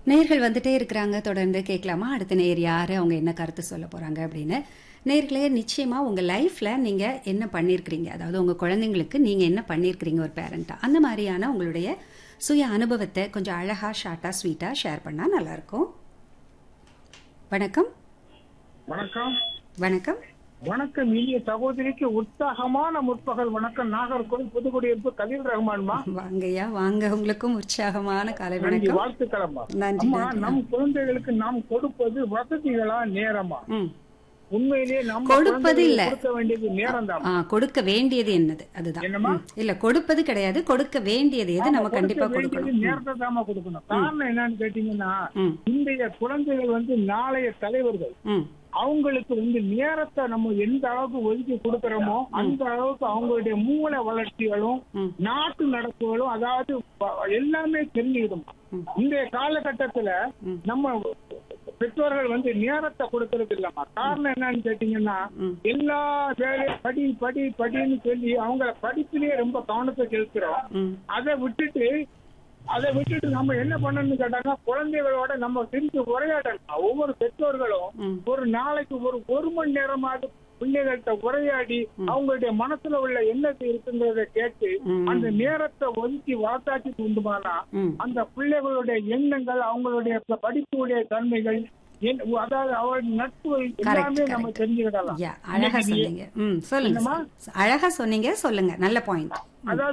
நேர்கள் வந்துட்டே இருக்கிறாங்க தொடர்ந்து கேட்கலாமா அடுத்த நேர் யாரு அவங்க என்ன கருத்து சொல்ல போறாங்க அப்படின்னு நேர்களே நிச்சயமா உங்க லைஃப்ல நீங்க என்ன பண்ணியிருக்கிறீங்க அதாவது உங்க குழந்தைங்களுக்கு நீங்க என்ன பண்ணியிருக்கிறீங்க ஒரு பேரண்டா அந்த மாதிரியான உங்களுடைய சுய அனுபவத்தை கொஞ்சம் அழகா ஷார்ட்டா ஸ்வீட்டா ஷேர் பண்ணா நல்லா இருக்கும் வணக்கம் வணக்கம் வணக்கம் வணக்கம் இனிய சகோதரிக்கு உற்சாகமான முற்பகல் வணக்கம் நாகர்கோவில் புதுக்குடியிருப்பு கலீல் ரஹ்மான்மா வாங்கய்யா வாங்க உங்களுக்கும் உற்சாகமான காலை நன்றி வணக்கம் வாழ்த்துக்களம்மா நன்றி அம்மா நன்றி நம் குழந்தைகளுக்கு நாம் கொடுப்பது வசதிகளா நேரமா ம் உண்மையிலேயே நம்ம கொடுப்பது குழந்தைகளுக்கு இல்ல. கொடுக்க வேண்டியது நேரம் தான் ஆ கொடுக்க வேண்டியது என்னது அதுதான் என்னம்மா? ம். இல்ல கொடுப்பது கிடையாது கொடுக்க வேண்டியது எது நம்ம கண்டிப்பா கொடுக்கணும் நேரத்தை தாமா கொடுக்கணும் காரணம் என்னன்னு கேட்டீங்கன்னா ம் இன்றைய குழந்தைகள் வந்து நாளைய தலைவர்கள் ம் அவங்களுக்கு வந்து நேரத்தை நம்ம எந்த அளவுக்கு ஒதுக்கி கொடுக்கறோமோ அந்த அளவுக்கு அவங்களுடைய மூளை வளர்ச்சிகளும் ம். நாட்டு நடப்புகளும் அதாவது ப- எல்லாமே தெரிஞ்சுக்கிடும் ம். இன்றைய காலகட்டத்துல ம். நம்ம பெற்றோர்கள் வந்து நேரத்தை கொடுக்கறது இல்லம்மா காரணம் என்னன்னு கேட்டீங்கன்னா ம். எல்லா வேலையும் படி படி படின்னு சொல்லி அவங்க படிப்பிலேயே ரொம்ப கவனத்தை செலுத்துறோம் ம் அதை விட்டுட்டு அதை விட்டுட்டு நம்ம என்ன பண்ணணும்னு கேட்டாங்கன்னா குழந்தைகளோட நம்ம சிரித்து உரையாடலாம் ஒவ்வொரு பெற்றோர்களும் ம். ஒரு நாளைக்கு ஒரு ஒரு மணி நேரமாவது பிள்ளைகள்கிட்ட உரையாடி அவங்களுடைய மனசுல உள்ள எண்ணத்தை இருக்குங்கிறத கேட்டு ம். அந்த நேரத்தை ஒதுக்கி வாத்தாக்கி கொண்டுமானா ம் அந்த பிள்ளைகளுடைய எண்ணங்கள் அவங்களுடைய ப- படிப்புடைய தன்மைகள் என்- அதாவது அவருடைய நட்பு எல்லாமே நம்ம correct. தெரிஞ்சுக்கிடலாம் யா அழகா சொன்னீங்க ம் சொல்லுங்க என்னம்மா? சார். அழகா சொன்னீங்க சொல்லுங்க நல்ல பாயிண்ட் அதாவது